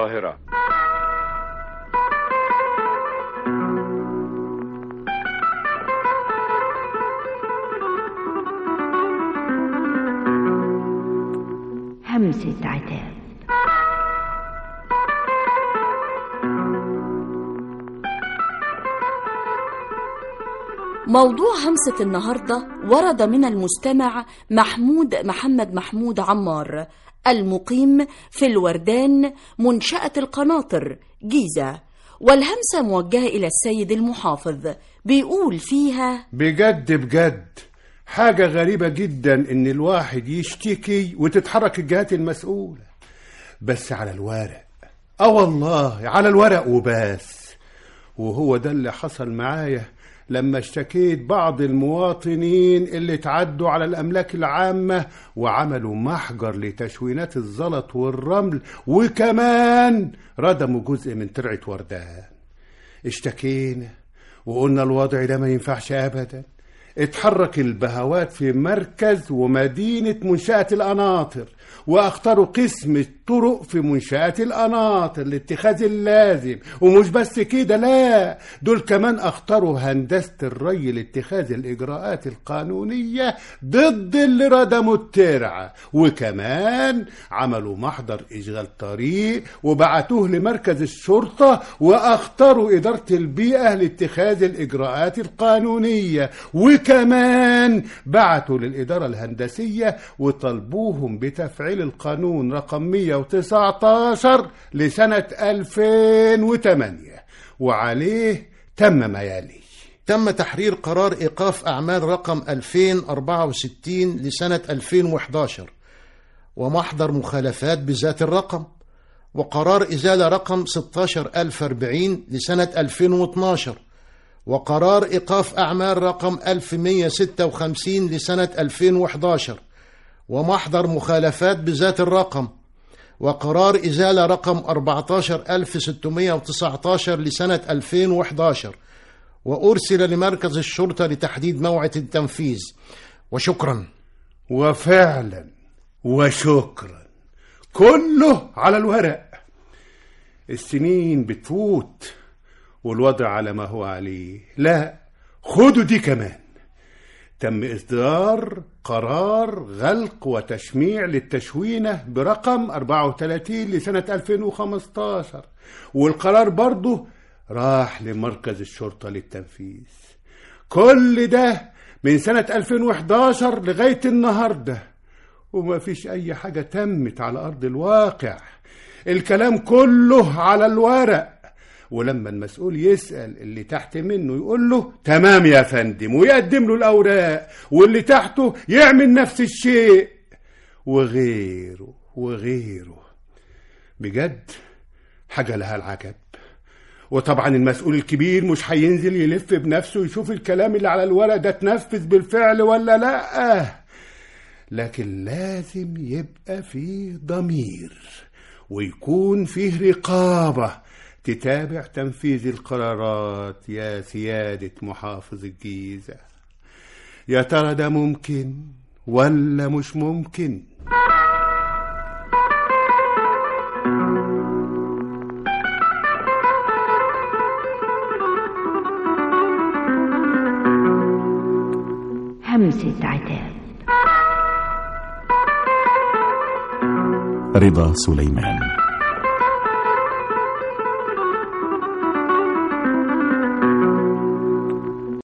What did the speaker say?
القاهرة همسة عتاب موضوع همسة النهاردة ورد من المستمع محمود محمد محمود عمار المقيم في الوردان منشأة القناطر جيزة والهمسة موجهة إلى السيد المحافظ بيقول فيها بجد بجد حاجة غريبة جدا إن الواحد يشتكي وتتحرك الجهات المسؤولة بس على الورق آه والله على الورق وبس وهو ده اللي حصل معايا لما اشتكيت بعض المواطنين اللي تعدوا على الأملاك العامة وعملوا محجر لتشوينات الزلط والرمل وكمان ردموا جزء من ترعة وردان اشتكينا وقلنا الوضع ده ما ينفعش أبدا اتحرك البهوات في مركز ومدينة منشأة القناطر واختاروا قسم الطرق في منشآت القناطر لاتخاذ اللازم ومش بس كده لا دول كمان اختاروا هندسة الري لاتخاذ الإجراءات القانونية ضد اللي ردموا الترعة وكمان عملوا محضر إشغال طريق وبعتوه لمركز الشرطة واختاروا إدارة البيئة لاتخاذ الإجراءات القانونية وكمان بعتوا للإدارة الهندسية وطلبوهم بتفعيل القانون رقم 119 لسنة 2008 وعليه تم ما يلي تم تحرير قرار إيقاف أعمال رقم 2064 لسنة 2011 ومحضر مخالفات بذات الرقم وقرار إزالة رقم 16040 لسنة 2012 وقرار إيقاف أعمال رقم 1156 لسنة 2011 ومحضر مخالفات بذات الرقم وقرار إزالة رقم 14619 لسنة 2011 وأرسل لمركز الشرطة لتحديد موعد التنفيذ وشكرا وفعلا وشكرا كله على الورق السنين بتفوت والوضع على ما هو عليه لا خدوا دي كمان تم إصدار قرار غلق وتشميع للتشوينة برقم 34 لسنة 2015 والقرار برضه راح لمركز الشرطة للتنفيذ كل ده من سنة 2011 لغاية النهاردة وما فيش أي حاجة تمت على أرض الواقع الكلام كله على الورق ولما المسؤول يسأل اللي تحت منه يقول له تمام يا فندم ويقدم له الأوراق واللي تحته يعمل نفس الشيء وغيره وغيره بجد حاجة لها العجب وطبعا المسؤول الكبير مش هينزل يلف بنفسه يشوف الكلام اللي على الورق ده اتنفذ بالفعل ولا لا لكن لازم يبقى فيه ضمير ويكون فيه رقابة تتابع تنفيذ القرارات يا سيادة محافظ الجيزة يا ترى ده ممكن ولا مش ممكن همسة عتاب رضا سليمان